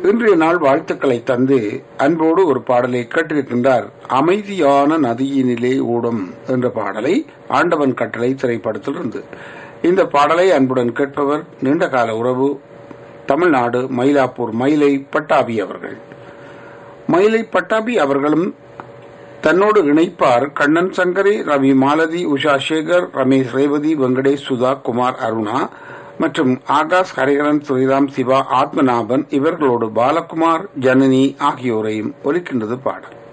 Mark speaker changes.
Speaker 1: இன்றைய நாள் வாழ்த்துக்களை தந்து அன்போடு ஒரு பாடலை கேட்டிருக்கின்றார் அமைதியான நதியினிலே ஓடும் என்ற பாடலை ஆண்டவன் கட்டளை திரைப்படத்திலிருந்து இந்த பாடலை அன்புடன் கேட்பவர் நீண்டகால உறவு தமிழ்நாடு மயிலாப்பூர் மயிலை பட்டாபி அவர்கள் மயிலை பட்டாபி அவர்களும் தன்னோடு இணைப்பார் கண்ணன் சங்கரி ரவி மாலதி உஷா சேகர் ரமேஷ் ரேவதி வெங்கடேஷ் சுதா குமார் அருணா மற்றும் ஆகாஷ் ஹரிகரன் ஸ்ரீராம் சிவா ஆத்மநாபன் இவர்களோடு பாலகுமார் ஜனனி ஆகியோரையும் ஒலிக்கின்றது பாடல்